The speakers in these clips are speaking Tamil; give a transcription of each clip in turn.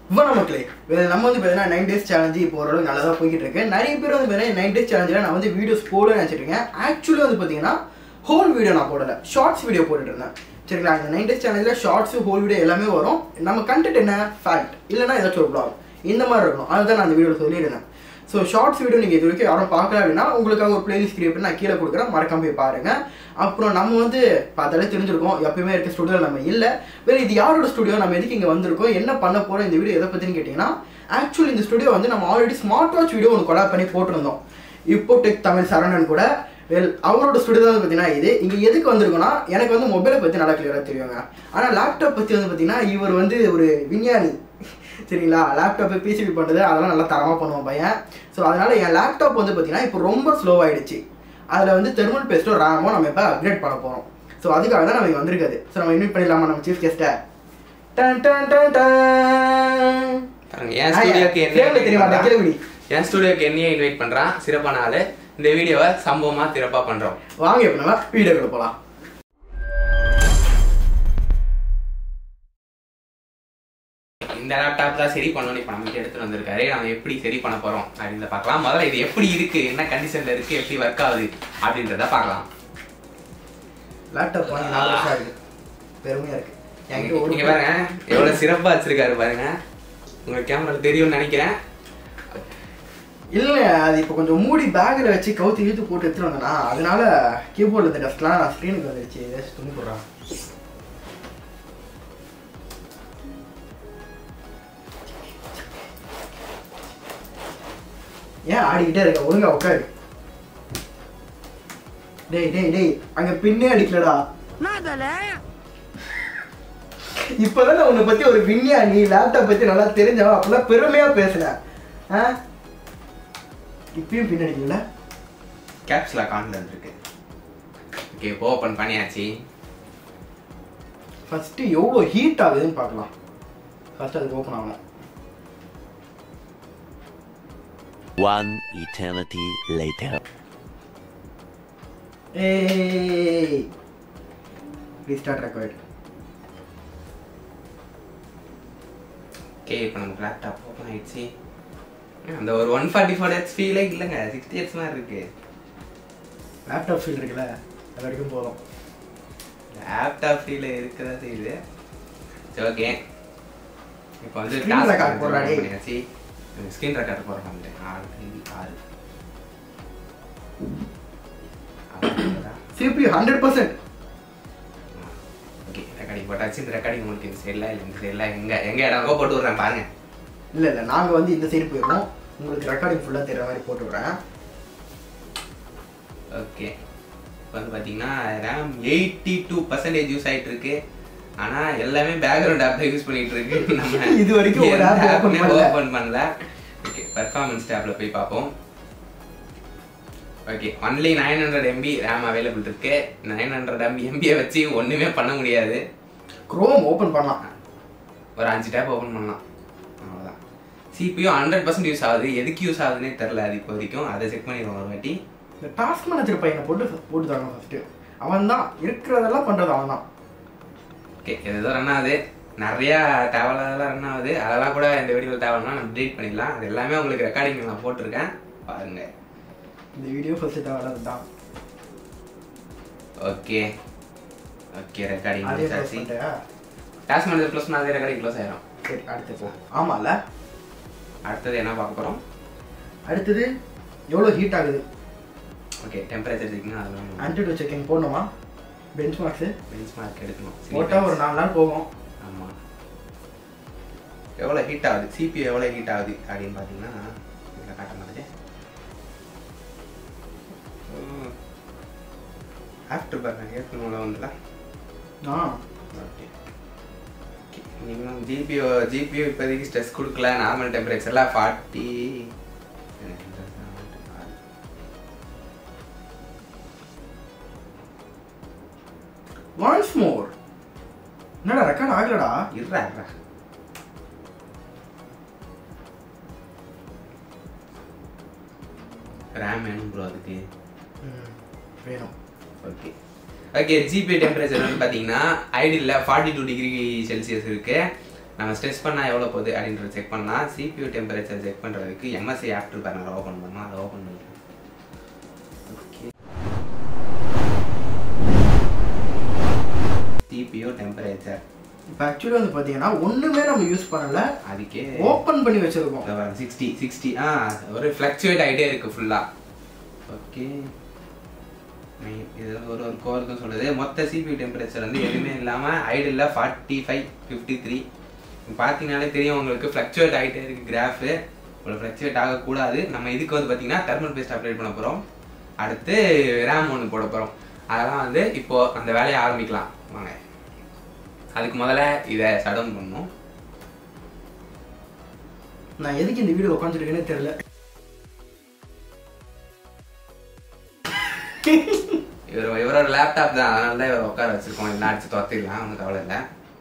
வணக்கம் மக்களே வேற நம்ம வந்து பார்த்தீங்கன்னா நைன் டேஸ் சேலஞ்சு இப்போ ஓரளவு நல்லா தான் போய்கிட்டு இருக்கு நிறைய பேர் வந்து பார்த்தீங்கன்னா நைன் டேஸ் சேலஞ்சில் நான் வந்து வீடியோஸ் போட நினச்சிருக்கேன் ஆக்சுவலி வந்து பார்த்தீங்கன்னா ஹோல் வீடியோ நான் போடல ஷார்ட்ஸ் வீடியோ போட்டுட்டு இருந்தேன் சரிங்களா இந்த நைன் டேஸ் சேலஞ்சில் ஷார்ட்ஸ் ஹோல் வீடியோ எல்லாமே வரும் நம்ம கண்டென்ட் என்ன ஃபேக்ட் இல்லைன்னா ஏதாச்சும் ஒரு blog இந்த மாதிரி இருக்கணும் அதுதான் நான் அந்த வீடியோவில் சொல்லியிருந்தேன் ஸோ ஷார்ட்ஸ் வீடியோ நீங்கள் இது வரைக்கும் யாரும் பார்க்கல அப்படின்னா உங்களுக்காக ஒரு பிளேலிஸ்ட் கிரியேட் பண்ணி நான் கீழே கொடுக்குறேன் மறக்காம போய் பாருங்க அப்புறம் நம்ம வந்து பார்த்தாலே தெரிஞ்சிருக்கோம் எப்பயுமே இருக்க ஸ்டுடியோ நம்ம இல்லை வேறு இது யாரோட ஸ்டுடியோ நம்ம எதுக்கு இங்கே வந்திருக்கோம் என்ன பண்ண போகிறோம் இந்த வீடியோ எதை பற்றின்னு கேட்டிங்கன்னா ஆக்சுவலி இந்த ஸ்டுடியோ வந்து நம்ம ஆல்ரெடி ஸ்மார்ட் வாட்ச் வீடியோ ஒன்று கொலாப் பண்ணி போட்டிருந்தோம் இப்போ டெக் தமிழ் சரவணன் கூட வெல் அவரோட ஸ்டுடியோ தான் வந்து பார்த்தீங்கன்னா இது இங்கே எதுக்கு வந்திருக்கோம்னா எனக்கு வந்து மொபைலை பற்றி நல்லா கிளியராக தெரியுங்க ஆனால் லேப்டாப் பற்றி வந்து பார்த்தீங்கன்னா இவர் வந்து ஒரு விஞ்ஞானி சரிங்களா லேப்டாப்பு பிசிபி பண்ணுறது அதெல்லாம் நல்லா தரமாக பண்ணுவோம் பையன் ஸோ அதனால என் லேப்டாப் வந்து பார்த்தீங்கன்னா இப்போ ரொம்ப ஸ்லோ ஆயிடுச்சு அதில் வந்து தெர்மல் பேஸ்ட்டோ ரேமோ நம்ம இப்போ அப்கிரேட் பண்ண போகிறோம் ஸோ அதுக்காக தான் நம்ம இங்க வந்திருக்காது ஸோ நம்ம இன்வைட் பண்ணிடலாமா நம்ம சீஃப் கெஸ்ட்டை டன் டன் டன் டன் பாருங்க, என் ஸ்டுடியோக்கு ஆ, என்ன தெரியுமா அந்த கேள்வி என் ஸ்டுடியோக்கு என்னையே இன்வைட் பண்றான் சிறப்பான ஆளு இந்த வீடியோவை சம்பவமா சிறப்பா பண்றோம் வாங்க இப்போ நம்ம வீடியோக்குள்ள போகலாம் இந்த லேப்டாப் தான் சரி பண்ணணும் இப்போ நம்ம எடுத்துட்டு வந்திருக்காரு நம்ம எப்படி சரி பண்ண போறோம் அப்படின்றத பார்க்கலாம் முதல்ல இது எப்படி இருக்கு என்ன கண்டிஷன்ல இருக்கு எப்படி ஒர்க் ஆகுது அப்படின்றத பார்க்கலாம் லேப்டாப் வாங்கி நாலு வருஷம் ஆகுது பெருமையாக இருக்கு என்கிட்ட ஒரு நீங்க பாருங்க எவ்வளவு சிறப்பா வச்சிருக்காரு பாருங்க உங்களுக்கு கேமரா தெரியும்னு நினைக்கிறேன் இல்லை அது இப்போ கொஞ்சம் மூடி பேக்கில் வச்சு கவுத்து இழுத்து போட்டு எடுத்துட்டு வந்தேனா அதனால கீபோர்டில் இந்த டஸ்ட்லாம் நான் ஸ்க்ரீனுக்கு வந்துருச்சு ஏதாச்சும் துணி போடுறான் ஏன் ஆடிக்கிட்டே இருக்க ஒழுங்கா உட்காரு டேய் டேய் டேய் அங்க பின்னே அடிக்கலடா இப்பதான் நான் உன்னை பத்தி ஒரு விஞ்ஞானி லேப்டாப் பத்தி நல்லா தெரிஞ்சவன் அப்பெல்லாம் பெருமையா பேசுனேன் ஆ? இப்பயும் பின்னடிக்கல கேப்ஸ்ல கான்ல இருக்கு ஓகே இப்போ ஓபன் பண்ணியாச்சு ஃபர்ஸ்ட் எவ்வளோ ஹீட் ஆகுதுன்னு பார்க்கலாம் ஃபர்ஸ்ட் அதுக்கு ஓப்பன் ஆகணும் One eternity later. ஏய் ரீஸ்டார்ட் ரெக்கார்ட் ஓகே இப்போ நமக்கு லேப்டாப் ஓப்பன் ஆயிடுச்சு அந்த ஒரு ஒன் ஃபார்ட்டி ஃபோர் ஹெச் ஃபீலே இல்லைங்க சிக்ஸ்டி ஹெச் மாதிரி இருக்கு லேப்டாப் ஃபீல் இருக்குல்ல அது வரைக்கும் போதும் லேப்டாப் ஃபீல் இருக்கதா செய்யுது சரி ஓகே இப்போ வந்து Screen record போடுறா டேய். பண்ணியாச்சு ஸ்க்ரீன் ரெக்கார்ட் போடுறோம் வந்து ஆறு ஐந்து, ஆறு CPU hundred percent okay recording போட்டாச்சு இந்த ரெக்கார்டிங் உங்களுக்கு இந்த சைடில் இல்லை இந்த சைடில் எங்கே எங்கே இடம் போட்டு விட்றேன் பாருங்க இல்லை இல்லை நாங்கள் வந்து இந்த சைடு போயிடுவோம் உங்களுக்கு ரெக்கார்டிங் ஃபுல்லாக தெரியுற மாதிரி போட்டு விட்றேன் ஓகே இப்போ வந்து பார்த்தீங்கன்னா RAM eighty two percentage use ஆகிட்டு இருக்கு ஆனால் எல்லாமே பேக்ரவுண்ட் ஆப் தான் யூஸ் பண்ணிட்டு இருக்கு நம்ம இது வரைக்கும் ஒரு app open பண்ணல. ஓப்பன் பண்ணல ஓகே பெர்ஃபார்மன்ஸ் டேப்ல போய் பார்ப்போம் okay only nine hundred MB RAM available இருக்கு நைன் ஹண்ட்ரட் எம்பி எம்பியை வச்சு ஒன்றுமே பண்ண முடியாது குரோம் ஓப்பன் பண்ணலாம் ஒரு அஞ்சு டேப் ஓப்பன் பண்ணலாம் அவ்வளோதான் சிபியூ ஹண்ட்ரட் பர்சன்ட் யூஸ் ஆகுது எதுக்கு யூஸ் ஆகுதுன்னே தெரில அது இப்போ வரைக்கும் அதை செக் பண்ணிடுவோம் ஒரு வாட்டி இந்த டாஸ்க் மேனேஜர் பையனை போட்டு போட்டு தாங்க ஃபர்ஸ்ட் அவன் தான் இருக்கிறதெல்லாம் பண்றது அவன் தான் ஓகே ஏதோ ரன் ஆகுது நிறையா தேவையில்லாதெல்லாம் ரன் ஆகுது அதெல்லாம் கூட இந்த வீடியோவில் தேவைன்னா நம்ம delete பண்ணிடலாம் அது எல்லாமே உங்களுக்கு ரெக்கார்டிங் நான் போட்டிருக்கேன் பாருங்க இந்த வீடியோ ஃபர்ஸ்ட் தேவையில்லாது தான் ஓகே ஓகே ரெக்கார்டிங் அதே க்ளோஸ் முடிச்சாச்சு பண்ணிட்டியா டாஸ்க் மேனேஜர் க்ளோஸ் பண்ணால் அதே ரெக்கார்டிங் க்ளோஸ் ஆயிரும் சரி அடுத்து போ ஆமால அடுத்தது என்ன பார்க்க போகிறோம் அடுத்தது எவ்வளோ ஹீட் ஆகுது ஓகே டெம்பரேச்சர் செக்கிங் அதெல்லாம் ஆன்டிடோ செக்கிங் போடணுமா பெஞ்ச் மார்க்ஸு பெஞ்ச் மார்க் எடுக்கணும் போட்டால் ஒரு நாலு நாள் போகும் ஆமாம் எவ்வளோ ஹீட் ஆகுது சிபி எவ்வளோ ஹீட் ஆகுது அப்படின்னு பார்த்தீங்கன்னா இதில் காட்ட மாதிரி ஆஃப்டர் பர்னர் ஏற்கனவே வந்துல ஆ ஓகே நீங்கள் ஜிபிஓ ஜிபிஓ இப்போதைக்கு ஸ்ட்ரெஸ் கொடுக்கல நார்மல் டெம்பரேச்சரில் ஃபார்ட்டி ஒன்ஸ் மோர் என்னடா ரெக்கார்ட் ஆகலடா இருறா இருறா ரேம் வேணும் ப்ரோ அதுக்கு ம், வேணும் ஓகே ஓகே ஜிபி டெம்பரேச்சர் வந்து பார்த்தீங்கன்னா ஐடியில் ஃபார்ட்டி டூ டிகிரி செல்சியஸ் இருக்கு நம்ம ஸ்ட்ரெஸ் பண்ணால் எவ்வளோ போகுது அப்படின்றத செக் பண்ணலாம் சிபியூ டெம்பரேச்சர் செக் பண்ணுறதுக்கு எம்எஸ்சி ஆஃப்டர் பேனல் ஓப்பன் பண்ணலாம் அதை ஓப்பன் பண்ணிக்கலாம் ஓகே சிபியூ டெம்பரேச்சர் இப்போ ஆக்சுவலி வந்து பார்த்தீங்கன்னா ஒன்றுமே நம்ம யூஸ் பண்ணல அதுக்கே ஓப்பன் பண்ணி வச்சிருக்கோம் சிக்ஸ்டி சிக்ஸ்டி ஆ ஒரு ஃப்ளக்சுவேட் ஆகிட்டே இருக்கு ஃபுல்லாக ஓகே இது ஒரு ஒரு கோருக்கு சொல்லுது மொத்த சிபியூ டெம்பரேச்சர் வந்து எதுவுமே இல்லாமல் idle forty five fifty three பார்த்தீங்கனாலே தெரியும் உங்களுக்கு ஃப்ளக்சுவேட் ஆகிட்டே இருக்கு கிராஃபு இவ்வளோ ஃப்ளக்சுவேட் ஆகக்கூடாது நம்ம இதுக்கு வந்து பார்த்தீங்கன்னா தெர்மல் பேஸ்ட் அப்டேட் பண்ண போகிறோம் அடுத்து ரேம் ஒன்று போட போகிறோம் அதெல்லாம் வந்து இப்போ அந்த வேலையை ஆரம்பிக்கலாம் வாங்க அதுக்கு முதல்ல இதை சடன் பண்ணணும் நான் எதுக்கு இந்த வீடியோ உட்காந்துருக்கேன்னு தெரியல இவர் இவரோட லேப்டாப் தான் அதனால தான் இவர் உட்கார வச்சிருக்கோம் எல்லாம் அடிச்சு துரத்திடலாம் ஒன்றும் கவலை இல்லை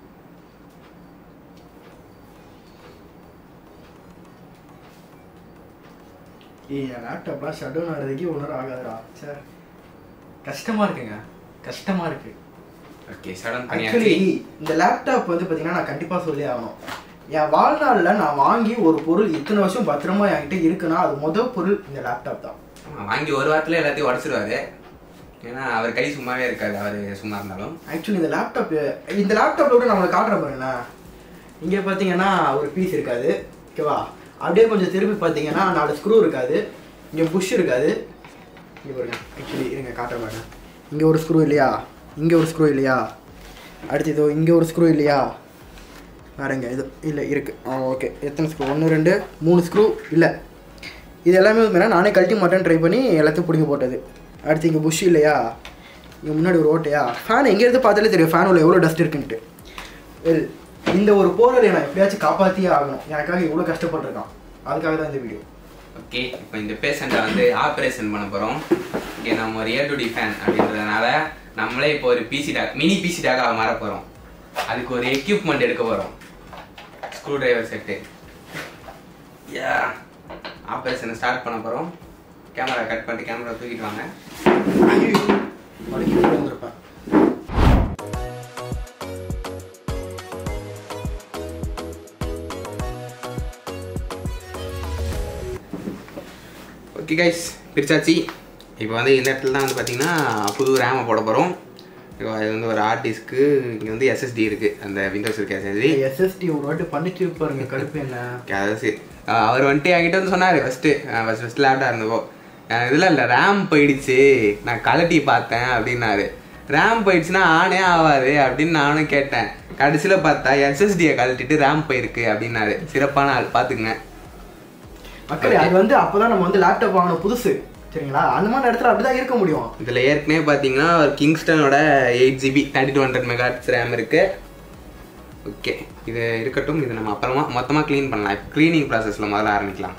ஏய் என் லேப்டாப்லாம் ஷட் டவுன் ஆகிறதுக்கே ஒன்றும் ஆகாதுடா சார் கஷ்டமா இருக்குங்க கஷ்டமா இருக்கு ஓகே சடன் ஆக்சுவலி பண்ணியாச்சு இந்த லேப்டாப் வந்து பார்த்தீங்கன்னா நான் கண்டிப்பாக சொல்லி ஆகணும் என் வாழ்நாளில் நான் வாங்கி ஒரு பொருள் இத்தனை வருஷம் பத்திரமா என்கிட்ட இருக்குன்னா அது முதல் பொருள் இந்த லேப்டாப் தான் ஆமா, வாங்கி ஒரு வாரத்துல எல்லாத்தையும் உடச்சிருவாரு ஏன்னா அவர் கை சும்மாவே இருக்காது அவர் சும்மா இருந்தாலும் ஆக்சுவலி இந்த லேப்டாப் இந்த லேப்டாப்ல கூட நான் உங்களுக்கு காட்டுறேன் பாருங்களேன் இங்கே பார்த்தீங்கன்னா ஒரு பீஸ் இருக்காது ஓகேவா அப்படியே கொஞ்சம் திருப்பி பார்த்தீங்கன்னா நாலு ஸ்க்ரூ இருக்காது இங்கே புஷ் இருக்காது இங்கே பாருங்க ஆக்சுவலி இருங்க காட்டுறேன் பாருங்க இங்கே ஒரு ஸ்க்ரூ இல்லையா இங்கே ஒரு ஸ்க்ரூ இல்லையா அடுத்து இதோ இங்கே ஒரு ஸ்க்ரூ இல்லையா வேறங்க இது இல்லை இருக்குது ஆ ஓகே எத்தனை ஸ்க்ரூ ஒன்று ரெண்டு மூணு ஸ்க்ரூ இல்லை இது எல்லாமே வந்து பார்த்தீங்கன்னா நானே கழட்டி மாட்டேன்னு ட்ரை பண்ணி எல்லாத்தையும் பிடிங்க போட்டது அடுத்து இங்கே புஷ் இல்லையா இங்கே முன்னாடி ஒரு ஓட்டையா ஃபேன் எங்கேருந்து பார்த்தாலே தெரியும் ஃபேன் உள்ள எவ்வளோ டஸ்ட் இருக்குன்ட்டு வெல் இந்த ஒரு போரலை நான் எப்படியாச்சும் காப்பாற்றியே ஆகணும் எனக்காக இவ்வளோ கஷ்டப்பட்டிருக்கான் அதுக்காக தான் இந்த வீடியோ ஓகே இப்போ இந்த பேஷண்ட்டை வந்து ஆப்ரேஷன் பண்ண போகிறோம் இங்கே நம்ம ஒரு ஏ டு டி ஃபேன் அப்படின்றதுனால நம்மளே இப்போ ஒரு பிசி டாக் மினி பிசி டாக்காக மாற போகிறோம் அதுக்கு ஒரு எக்யூப்மெண்ட் எடுக்க போகிறோம் ஸ்க்ரூ டிரைவர் செட்டு யா ஆப்ரேஷனை ஸ்டார்ட் பண்ண போகிறோம் கேமரா கட் பண்ணிட்டு கேமரா தூக்கிட்டு வாங்க ஐயோ மடக்கி போட்டு வந்திருப்பேன் ஓகே கைஸ் பிரிச்சாச்சு இப்போ வந்து இந்த இடத்துல தான் வந்து பார்த்தீங்கன்னா புது ரேமை போட போகிறோம் இப்போ அது வந்து ஒரு ஹார்ட் டிஸ்க்கு இங்கே வந்து எஸ்எஸ்டி இருக்குது அந்த விண்டோஸ் இருக்க எஸ்எஸ்டி எஸ்எஸ்டி ஒரு வாட்டி பண்ணிட்டு பாருங்க கடுப்பு என்ன அதாவது சரி ஆஹ் அவர் வந்துட்டு என்கிட்ட வந்து சொன்னார் ஃபஸ்ட்டு ஃபஸ்ட் ஃபஸ்ட் லேப்டாக இருந்தப்போ இதில் இல்லை ரேம் போயிடுச்சு நான் கலட்டி பார்த்தேன் அப்படின்னாரு ரேம் போயிடுச்சுன்னா ஆனே ஆகாது அப்படின்னு நானும் கேட்டேன் கடைசியில் பார்த்தா எஸ்எஸ்டியை கழட்டிட்டு ரேம் போயிருக்கு அப்படின்னாரு சிறப்பான ஆள் பார்த்துக்குங்க மக்களே அது வந்து அப்பதான் நம்ம வந்து லேப்டாப் வாங்கின புதுசு சரிங்களா அந்த மாதிரி இடத்துல அப்படிதான் இருக்க முடியும் இதில் ஏற்கனவே பார்த்தீங்கன்னா ஒரு கிங்ஸ்டனோட eight GB thirty two hundred megahertz RAM இருக்கு ஓகே இது இருக்கட்டும் இது நம்ம அப்புறமா மொத்தமாக க்ளீன் பண்ணலாம் க்ளீனிங் ப்ராசஸில் முதல்ல ஆரம்பிக்கலாம்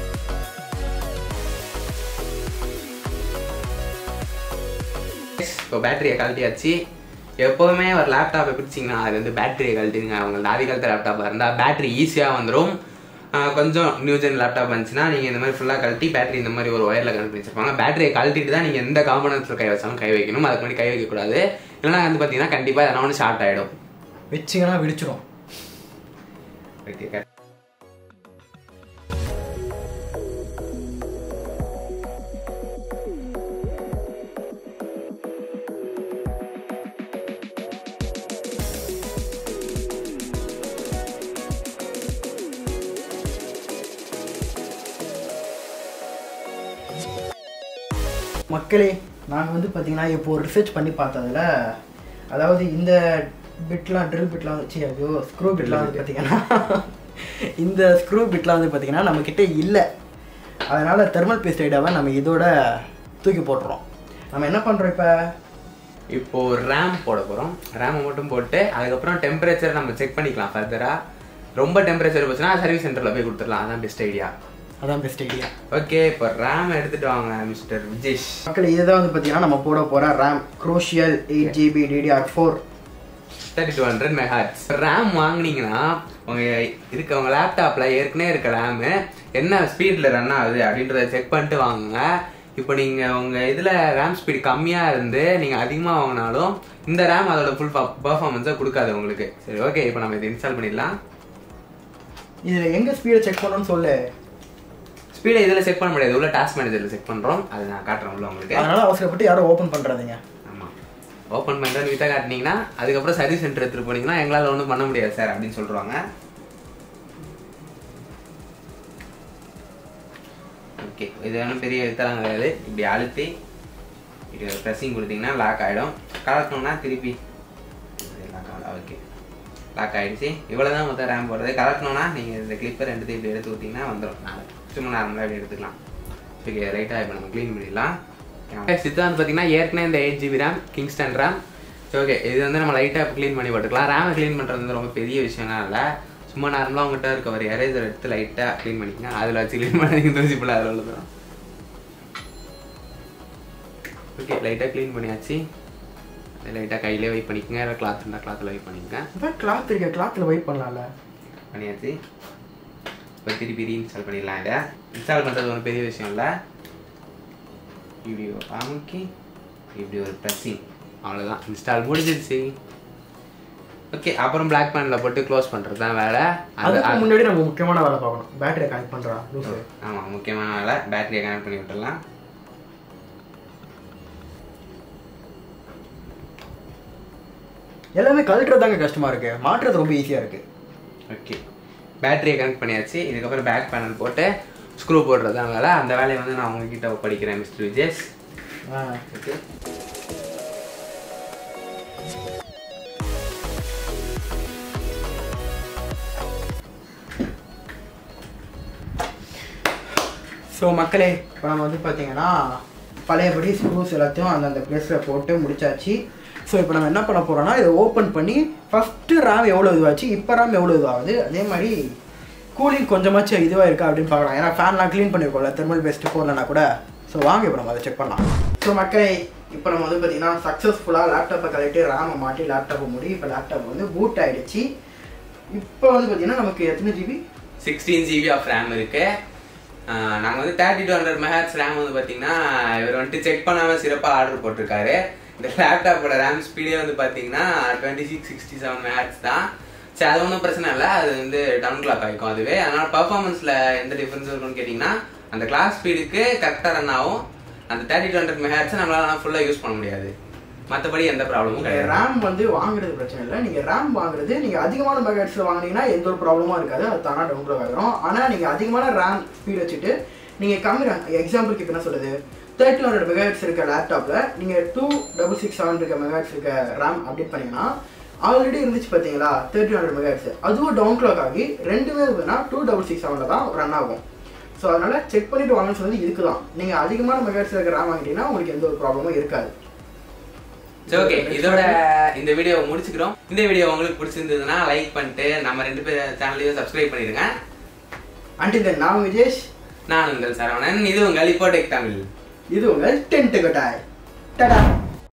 இப்போ பேட்டரியை கழட்டியாச்சு எப்போவுமே ஒரு லேப்டாப்பை பிடிச்சிங்கன்னா அது வந்து பேட்டரியை கழட்டிடுங்க அவங்க ஆதி காலத்து லேப்டாப்பாக இருந்தால் பேட்டரி ஈஸியாக வந்துடும் கொஞ்சம் நியூ ஜென் லேப்டாப் வந்துச்சுன்னா நீங்கள் இந்த மாதிரி ஃபுல்லாக கழட்டி பேட்டரி இந்த மாதிரி ஒரு ஒயரில் கழட்டி வச்சிருப்பாங்க பேட்டரியை கழட்டிட்டு தான் நீங்கள் எந்த காம்பனன்ஸில் கை வச்சாலும் கை வைக்கணும் அதுக்கு முன்னாடி கை வைக்கக்கூடாது இல்லைனா வந்து பார்த்தீங்கன்னா கண்டிப்பாக எதனா ஒன்று ஷார்ட் ஆகிடும் வச்சிங்கன்னா விடிச்சிடும் ஓகே மக்களே நாங்கள் வந்து பார்த்தீங்கன்னா இப்போ ஒரு ரிசர்ச் பண்ணி பார்த்ததுல அதாவது இந்த பிட்லாம் ட்ரில் பிட்லாம் வச்சு ஐயோ ஸ்க்ரூ பிட்லாம் வந்து பார்த்தீங்கன்னா இந்த ஸ்க்ரூ பிட்லாம் வந்து பார்த்தீங்கன்னா நம்மக்கிட்ட இல்லை அதனால் தெர்மல் பேஸ்ட் ஐடாவை நம்ம இதோட தூக்கி போட்டுறோம் நம்ம என்ன பண்ணுறோம் இப்போ இப்போ ரேம் போட போகிறோம் ரேமை மட்டும் போட்டு அதுக்கப்புறம் டெம்பரேச்சர் நம்ம செக் பண்ணிக்கலாம் ஃபர்தராக ரொம்ப டெம்பரேச்சர் போச்சுன்னா சர்வீஸ் சென்டரில் போய் கொடுத்துடலாம் அதான் பெஸ்ட் ஐடியா அதான் பெஸ்ட் ஐடியா ஓகே இப்போ ரேம் எடுத்துட்டு வாங்க மிஸ்டர் விஜேஷ் மக்கள் இதுதான் வந்து பார்த்தீங்கன்னா நம்ம போட போகிற RAM Crucial eight GB DDR four thirty two hundred megahertz RAM வாங்குனீங்கன்னா உங்க இருக்க உங்க லேப்டாப்ல ஏற்கனவே இருக்க ரேமு என்ன ஸ்பீட்ல ரன் ஆகுது அப்படின்றத செக் பண்ணிட்டு வாங்குங்க இப்போ நீங்க உங்க இதுல ரேம் ஸ்பீட் கம்மியா இருந்து நீங்க அதிகமா வாங்கினாலும் இந்த ரேம் அதோட ஃபுல் பர்ஃபார்மன்ஸை கொடுக்காது உங்களுக்கு சரி ஓகே இப்போ நம்ம இதை இன்ஸ்டால் பண்ணிடலாம் இதுல எங்க ஸ்பீடை செக் பண்ணணும்னு சொல்லு ஸ்பீடை இதில் செக் பண்ண முடியாது உள்ள டாஸ்க் மேனேஜரில் செக் பண்ணுறோம் அது நான் காட்டுறேன் உள்ள உங்களுக்கு அதனால அவசரப்பட்டு யாரும் ஓபன் பண்றாதீங்க ஆமாம் ஓப்பன் பண்ணுறது வித்தா காட்டினீங்கன்னா அதுக்கப்புறம் சர்வீஸ் சென்டர் எடுத்துகிட்டு போனீங்கன்னா எங்களால் ஒன்றும் பண்ண முடியாது சார் அப்படின்னு சொல்லிடுவாங்க ஓகே இது ஒன்றும் பெரிய வித்தலாம் கிடையாது இப்படி அழுத்தி இப்படி ஒரு ப்ரெஸ்ஸிங் கொடுத்தீங்கன்னா லாக் ஆகிடும் கலக்கணும்னா திருப்பி லாக் ஆகல ஓகே லாக் ஆகிடுச்சு இவ்வளோ தான் மொத்தம் ரேம் போடுறது கலக்கணும்னா நீங்கள் இந்த கிளிப்பர் ரெண்டு இப்படி எடுத்து ஊற்றிங்கன்னா வந்துடும் நாலு சும்மா நார்மலாக இப்படி எடுத்துக்கலாம் ஓகே ரைட்டாக இப்போ நம்ம க்ளீன் பண்ணிடலாம் சித்தாந்த் பார்த்தீங்கன்னா ஏற்கனவே இந்த eight GB RAM Kingston RAM so okay இது வந்து நம்ம லைட்டாக க்ளீன் பண்ணி போட்டுக்கலாம் ரேமை க்ளீன் பண்ணுறது வந்து ரொம்ப பெரிய விஷயம்லாம் இல்லை சும்மா நார்மலாக உங்கள்கிட்ட இருக்க ஒரு எரேசர் எடுத்து லைட்டாக க்ளீன் பண்ணிக்கங்க அதில் வச்சு க்ளீன் பண்ணி தூசி போல அதில் உள்ளதும் ஓகே லைட்டாக க்ளீன் பண்ணியாச்சு லைட்டாக கையிலே வெயிட் பண்ணிக்கங்க இல்லை கிளாத் இருந்தால் கிளாத்தில் வெயிட் பண்ணிக்கங்க அதான் கிளாத் இருக்க கிளாத்ல வெயிட் பண்ணலாம்ல பண்ணியாச்சு இப்போ திருப்பி ரீஇன்ஸ்டால் பண்ணிடலாம் இதை இன்ஸ்டால் பண்ணுறது ஒன்றும் பெரிய விஷயம் இல்லை இப்படி ஒரு அமுக்கி இப்படி ஒரு ப்ரெஸ்ஸிங் அவ்வளோதான் இன்ஸ்டால் முடிஞ்சிருச்சு ஓகே அப்புறம் பிளாக் பேனில் போட்டு க்ளோஸ் பண்ணுறது தான் வேலை அது அதுக்கு முன்னாடி நம்ம முக்கியமான வேலை பார்க்கணும் பேட்டரியை கனெக்ட் பண்றா லூசு ஆமாம் முக்கியமான வேலை பேட்டரியை கனெக்ட் பண்ணி விட்டுடலாம் எல்லாமே கழட்டுறது தாங்க கஷ்டமா இருக்கு மாட்டுறது ரொம்ப ஈஸியா இருக்கு ஓகே பேட்டரியை கனெக்ட் பண்ணியாச்சு இதுக்கப்புறம் பேக் பேனல் போட்டு ஸ்க்ரூ போடுறது தான் வேலை அந்த வேலையை வந்து நான் உங்ககிட்ட படிக்கிறேன் மிஸ்டர் விஜேஷ் ஆ. ஓகே ஸோ மக்களே இப்போ நம்ம வந்து பார்த்தீங்கன்னா பழையபடி ஸ்க்ரூஸ் எல்லாத்தையும் அந்தந்த பிளேஸில் போட்டு முடிச்சாச்சு ஸோ இப்போ நம்ம என்ன பண்ண போகிறோம்னா இதை ஓப்பன் பண்ணி ஃபஸ்ட்டு ரேம் எவ்வளோ இதுவாச்சு இப்போ ரேம் எவ்வளோ இதுவாகுது அதே மாதிரி கூலிங் கொஞ்சமாச்சும் இதுவாக இருக்கா அப்படின்னு பார்க்கலாம் ஏன்னா ஃபேன்லாம் க்ளீன் பண்ணியிருக்கோம்ல தெர்மல் பேஸ்ட்டு போடலனா கூட ஸோ வாங்க இப்போ நம்ம அதை செக் பண்ணலாம் ஸோ மக்களே இப்போ நம்ம வந்து பார்த்தீங்கன்னா சக்ஸஸ்ஃபுல்லாக லேப்டாப்பை கலெக்ட்டு ரேமை மாட்டி லேப்டாப்பை மூடி இப்போ லேப்டாப் வந்து பூட் ஆயிடுச்சு இப்போ வந்து பார்த்தீங்கன்னா நமக்கு எத்தனை GB sixteen GB of RAM இருக்கு ஆஹ் நாங்க வந்து thirty two hundred megahertz RAM வந்து பாத்தீங்கன்னா இவர் வந்துட்டு செக் பண்ணாம சிறப்பா ஆர்டர் போட்டிருக்காரு இந்த லேப்டாப்போட ரேம் ஸ்பீடே வந்து பாத்தீங்கன்னா twenty six sixty seven megahertz தான் சரி அது ஒன்றும் பிரச்சனை இல்லை அது வந்து டவுன் கிளாக் ஆகிக்கும் அதுவே அதனால பர்ஃபார்மன்ஸ்ல எந்த டிஃபரன்ஸ் இருக்கும்னு கேட்டிங்கன்னா அந்த கிளாஸ் ஸ்பீடுக்கு கரெக்டாக ரன் ஆகும் அந்த தேர்ட்டி டூ ஹண்ட்ரட் மெஹாட்ஸை நம்மளால ஆனால் ஃபுல்லாக யூஸ் பண்ண முடியாது மற்றபடி எந்த ப்ராப்ளமும் நீங்க கிடையாது ரேம் வந்து வாங்குறது பிரச்சனை இல்லை நீங்க ரேம் வாங்குறது நீங்க அதிகமான மெகாட்ஸ்ல வாங்குனீங்கன்னா எந்த ஒரு ப்ராப்ளமும் இருக்காது அது தானா டவுன்லோட் ஆகிரும் ஆனா நீங்க அதிகமான ரேம் ஸ்பீட் வச்சுட்டு நீங்க கம்மி எக்ஸாம்பிளுக்கு இப்போ என்ன சொல்றது தேர்ட்டி ஹண்ட்ரட் மெகாட்ஸ் இருக்க லேப்டாப்ல நீங்க டூ டபுள் சிக்ஸ் செவன் இருக்க மெகாட்ஸ் இருக்க ரேம் அப்டேட் பண்ணீங்கன்னா ஆல்ரெடி இருந்துச்சு பாத்தீங்களா தேர்ட்டி ஹண்ட்ரட் மெகாட்ஸ் அதுவும் டவுன் கிளாக் ஆகி ரெண்டுமே இருந்ததுன்னா டூ டபுள் சிக்ஸ் செவனில் தான் ரன் ஆகும் ஸோ அதனால செக் பண்ணிட்டு வாங்கன்னு சொன்னது இதுக்கு தான் நீங்க அதிகமான மெகாட்ஸ் இருக்க ரேம் வாங்கிட்டீங்கன்னா உங்களுக்கு எந்த ஒரு ப்ராப்ளமும் இருக்காது சரி ஓகே இதோட இந்த வீடியோ முடிச்சுக்கிறோம் இந்த வீடியோ உங்களுக்கு பிடிச்சிருந்ததுன்னா லைக் பண்ணிட்டு நம்ம ரெண்டு பேர் சேனலையும் சப்ஸ்கிரைப் பண்ணிடுங்க அண்டில் தென் நான் விஜேஷ் நான் உங்கள் சரவணன் இது உங்கள் இப்போ டெக் தமிழ் இது உங்கள் டென்ட் கட்டாய் டடா